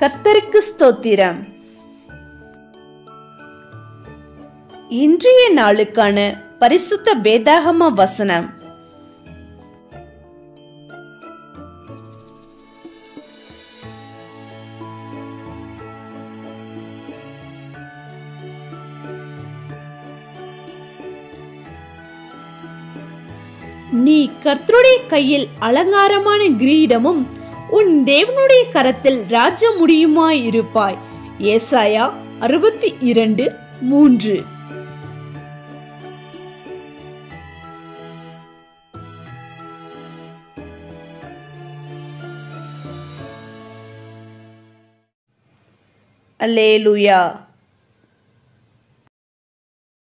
கர்த்தருக்கு ஸ்தோத்திரம் இன்றைய நாளுக்கான பரிசுத்த வேதாகம வசனம் நீ கர்த்தருடைய கையில் அலங்காரமான கிரீடமும் உன் தேவனுடைய கரத்தில் ராஜ முடியுமாய் இருப்பாய் ஏசாயா அறுபத்தி இரண்டு மூன்று அல்லேலுயா